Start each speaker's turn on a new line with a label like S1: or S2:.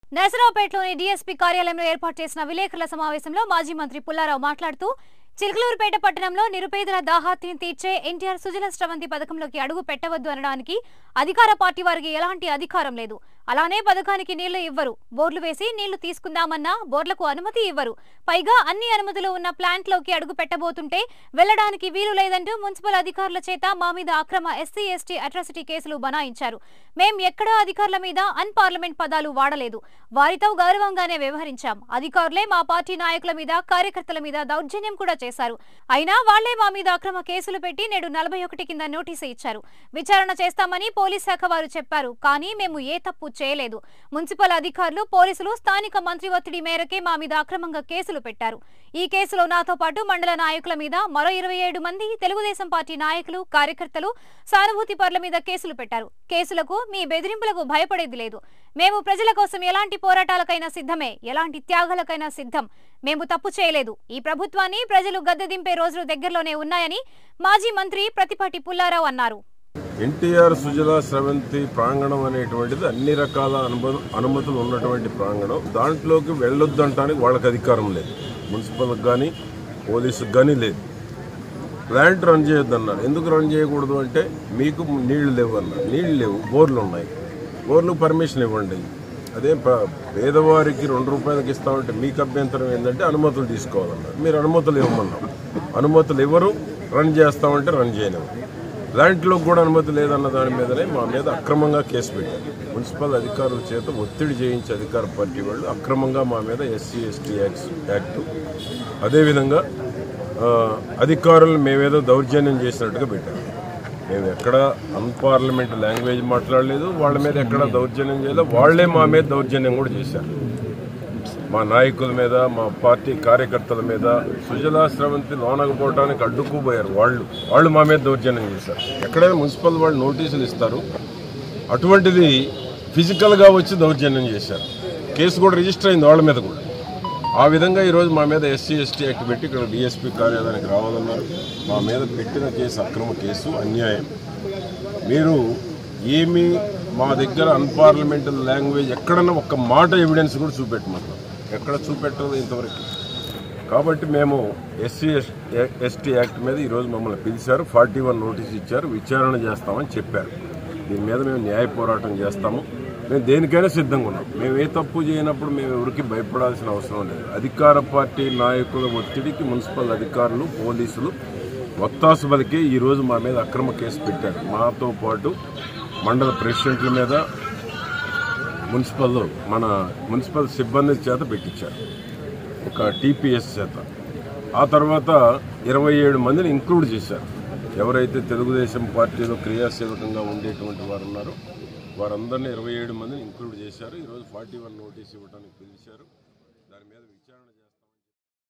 S1: నరసరావుపేటలోని DSP కార్యాలయంలో ఏర్పాటు చేసిన విలేకరుల సమావేశంలో మాజీ మంత్రి పుల్లారావు మాట్లాడుతూ చిలకలూరుపేట పట్టణంలో నిరుపేదల దాహార్తిని తీర్చే ఎన్టీఆర్ సుజల స్రవంతి పథకంలోకి అడుగు పెట్టవద్దు అనడానికి అధికార పార్టీ వారికి ఎలాంటి అధికారం లేదు అలానే పథకానికి నీళ్లు ఇవ్వరు బోర్లు వేసి నీళ్లు తీసుకుందామన్నా బోర్లకు అనుమతి ఇవ్వరు పైగా అన్ని అనుమతులు ఉన్న ప్లాంట్లోకి అడుగు పెట్టబోతుంటే వెళ్లడానికి వీలు లేదంటూ మున్సిపల్ అధికారుల చేత మా మీద అక్రమ ఎస్సీ ఎస్టీ అట్రాసిటీ కేసులు బనాయించారు మేం ఎక్కడా అధికారుల మీద అన్పార్లమెంట్ పదాలు వాడలేదు వారితో గౌరవంగానే వ్యవహరించాం అధికారులే మా పార్టీ నాయకుల మీద కార్యకర్తల మీద దౌర్జన్యం కూడా చేశారు అయినా వాళ్లే మా మీద అక్రమ కేసులు పెట్టి నేడు నలభై ఒకటి కింద నోటీసు ఇచ్చారు విచారణ చేస్తామని పోలీస్ శాఖ వారు చెప్పారు కానీ మేము ఏ తప్పు చేయలేదు మున్సిపల్ అధికారులు పోలీసులు స్థానిక మంత్రి ఒత్తిడి మేరకే మా మీద అక్రమంగా కేసులు పెట్టారు ఈ కేసులో నాతో పాటు మండల నాయకుల మీద మరో ఇరవై ఏడు మంది తెలుగుదేశం పార్టీ నాయకులు కార్యకర్తలు సానుభూతి పరుల మీద కేసులు పెట్టారు కేసులకు మీ బెదిరింపులకు భయపడేది లేదు మేము ప్రజల కోసం ఎలాంటి పోరాటాలకైనా సిద్ధమే ఎలాంటి త్యాగాలకైనా సిద్ధం మేము తప్పు చేయలేదు ఈ ప్రభుత్వాన్ని ప్రజలు గద్దె దింపే రోజులు దగ్గరలోనే ఉన్నాయని మాజీ మంత్రి ప్రతిపాటి పుల్లారావు అన్నారు
S2: ఎన్టీఆర్ సుజల స్రవంతి ప్రాంగణం అనేటువంటిది అన్ని రకాల అనుభ- అనుమతులు ఉన్నటువంటి ప్రాంగణం దాంట్లోకి వెళ్ళొద్దంటానికి వాళ్ళకి అధికారం లేదు మున్సిపల్కి కానీ పోలీసుకి కానీ లేదు ప్లాంట్ రన్ చేయొద్దన్నారు ఎందుకు రన్ చేయకూడదు అంటే మీకు నీళ్లు లేవు అన్నారు నీళ్లు లేవు బోర్లు ఉన్నాయి బోర్లు పర్మిషన్ ఇవ్వండి అదే ప- పేదవారికి రెండు రూపాయలకి ఇస్తామంటే మీకు అభ్యంతరం ఏంటంటే అనుమతులు తీసుకోవాలన్నారు మీరు అనుమతులు ఇవ్వమన్నారు అనుమతులు ఇవ్వరు రన్ చేస్తామంటే రన్ చేయలేము ప్లాంట్లో కూడా అనుమతి లేదన్న దాని మీదనే మా మీద అక్రమంగా కేసు పెట్టారు మున్సిపల్ అధికారుల చేత ఒత్తిడి చేయించే అధికార పార్టీ వాళ్ళు అక్రమంగా మా మీద ఎస్సీ ఎస్టీ యాక్ట్స్ యాక్టు అదేవిధంగా ఆ, అధికారులను మేమేదో దౌర్జన్యం చేసినట్టుగా పెట్టారు మేము ఎక్కడ అన్పార్లమెంట్ లాంగ్వేజ్ మాట్లాడలేదు వాళ్ళ మీద ఎక్కడ దౌర్జన్యం చేయలేదు వాళ్ళే మా మీద దౌర్జన్యం కూడా చేశారు మా నాయకుల మీద మా పార్టీ కార్యకర్తల మీద సుజలా స్రవంతి లోనకపోవడానికి అడ్డుకుపోయారు వాళ్ళు వాళ్ళు మా మీద దౌర్జన్యం చేశారు ఎక్కడైనా మున్సిపల్ వాళ్ళు నోటీసులు ఇస్తారు అటువంటిది ఫిజికల్గా వచ్చి దౌర్జన్యం చేశారు కేసు కూడా రిజిస్టర్ అయింది వాళ్ళ మీద కూడా ఆ విధంగా ఈరోజు మా మీద ఎస్సీ ఎస్టీ యాక్ట్ పెట్టి ఇక్కడ డిఎస్పీ కార్యాలయానికి రావాలన్నారు మా మీద పెట్టిన కేసు అక్రమ కేసు అన్యాయం మీరు ఏమి మా దగ్గర అన్పార్లమెంటల్ లాంగ్వేజ్ ఎక్కడన్నా ఒక్క మాట ఎవిడెన్స్ కూడా చూపెట్టమంటాం ఎక్కడ చూపెట్టదు ఇంతవరకు కాబట్టి మేము ఎస్సీ ఎస్టీ యాక్ట్ మీద ఈరోజు మమ్మల్ని పిలిచారు ఫార్టీ వన్ నోటీస్ ఇచ్చారు విచారణ చేస్తామని చెప్పారు దీని మీద మేము న్యాయ పోరాటం చేస్తాము మేము దేనికైనా సిద్ధంగా ఉన్నాం మేము ఏ తప్పు చేయనప్పుడు మేము ఎవరికి భయపడాల్సిన అవసరం లేదు అధికార పార్టీ నాయకుల ఒత్తిడికి మున్సిపల్ అధికారులు పోలీసులు ఒత్తాసు బలికి ఈరోజు మా మీద అక్రమ కేసు పెట్టారు మాతో పాటు మండల ప్రెసిడెంట్ల మీద మున్సిపల్ మన మున్సిపల్ సిబ్బంది చేత పెట్టించారు ఒక టీపీఎస్ చేత ఆ తర్వాత ఇరవై ఏడు మందిని ఇంక్లూడ్ చేశారు ఎవరైతే తెలుగుదేశం పార్టీలో క్రియాశీలకంగా ఉండేటువంటి వారు ఉన్నారో వారందరినీ ఇరవై ఏడు మందిని ఇంక్లూడ్ చేశారు ఈరోజు ఫార్టీ వన్ నోటీస్ ఇవ్వడానికి పిలిచారు దాని మీద విచారణ చేస్తారు